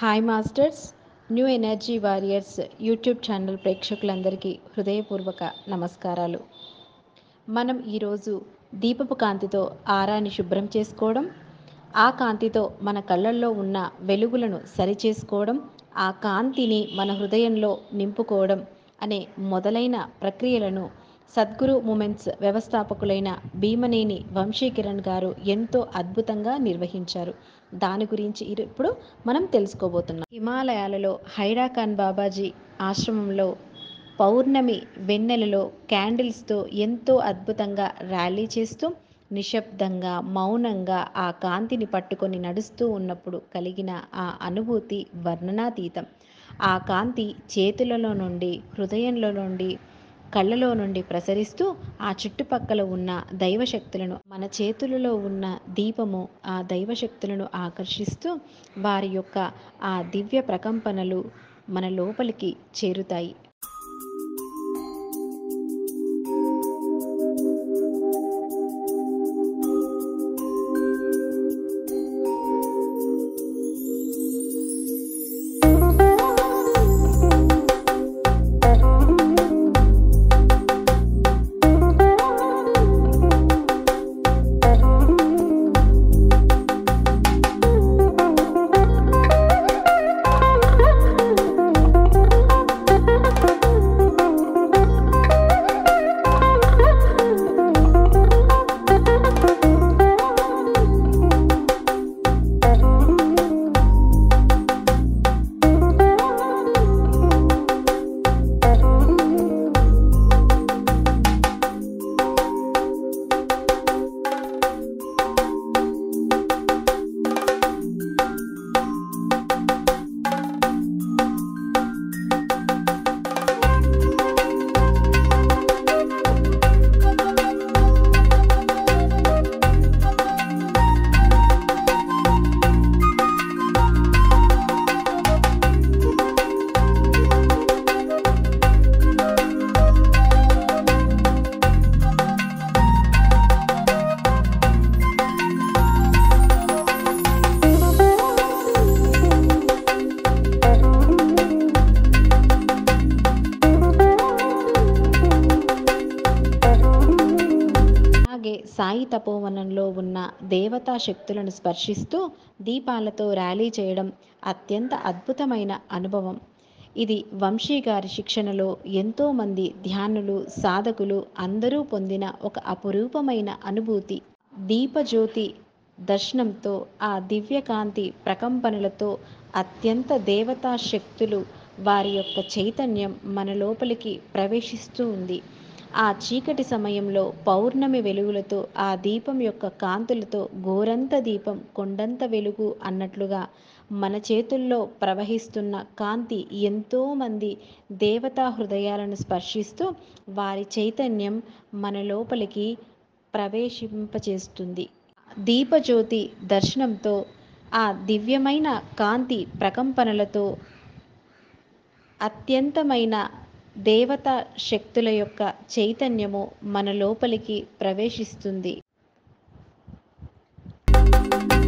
hi masters new energy warriors YouTube channel ప్రేక్షకులందరికీ హృదయపూర్వక నమస్కారాలు మనం ఈరోజు దీపపు కాంతితో ఆరాన్ని శుభ్రం చేసుకోవడం ఆ కాంతితో మన కళ్ళల్లో ఉన్న వెలుగులను సరిచేసుకోవడం ఆ కాంతిని మన హృదయంలో నింపుకోవడం అనే మొదలైన ప్రక్రియలను సద్గురు మూమెంట్స్ వ్యవస్థాపకులైన భీమనేని వంశీకిరణ్ గారు ఎంతో అద్భుతంగా నిర్వహించారు దాని గురించి ఇరు- ఇప్పుడు మనం తెలుసుకోబోతున్నాం హిమాలయాలలో హైరాఖాన్ బాబాజీ ఆశ్రమంలో పౌర్ణమి వెన్నెలలో క్యాండిల్స్తో ఎంతో అద్భుతంగా ర్యాలీ చేస్తూ నిశ్శబ్దంగా మౌనంగా ఆ కాంతిని పట్టుకొని నడుస్తూ ఉన్నప్పుడు కలిగిన ఆ అనుభూతి వర్ణనాతీతం ఆ కాంతి చేతులలో నుండి హృదయంలో నుండి కళ్ళలో నుండి ప్రసరిస్తూ ఆ చుట్టుపక్కల ఉన్న దైవశక్తులను మన చేతులలో ఉన్న దీపము ఆ దైవశక్తులను ఆకర్షిస్తూ వారి యొక్క ఆ దివ్య ప్రకంపనలు మన లోపలికి చేరుతాయి అలాగే సాయి తపోవనంలో ఉన్న దేవతా శక్తులను స్పర్శిస్తూ దీపాలతో ర్యాలీ చేయడం అత్యంత అద్భుతమైన అనుభవం ఇది వంశీ గారి శిక్షణలో ఎంతోమంది ధ్యానులు సాధకులు అందరూ పొందిన ఒక అపురూపమైన అనుభూతి దీపజ్యోతి దర్శనంతో ఆ దివ్యకాంతి ప్రకంపనలతో అత్యంత దేవతా శక్తులు వారి యొక్క చైతన్యం మన లోపలికి ప్రవేశిస్తూ ఉంది ఆ చీకటి సమయంలో పౌర్ణమి వెలుగులతో ఆ దీపం యొక్క కాంతులతో గోరంత దీపం కొండంత వెలుగు అన్నట్లుగా మన చేతుల్లో ప్రవహిస్తున్న కాంతి ఎంతోమంది దేవతా హృదయాలను స్పర్శిస్తూ వారి చైతన్యం మన లోపలికి ప్రవేశింపచేస్తుంది దీపజ్యోతి దర్శనంతో ఆ దివ్యమైన కాంతి ప్రకంపనలతో అత్యంతమైన దేవతా శక్తుల యొక్క చైతన్యము మన లోపలికి ప్రవేశిస్తుంది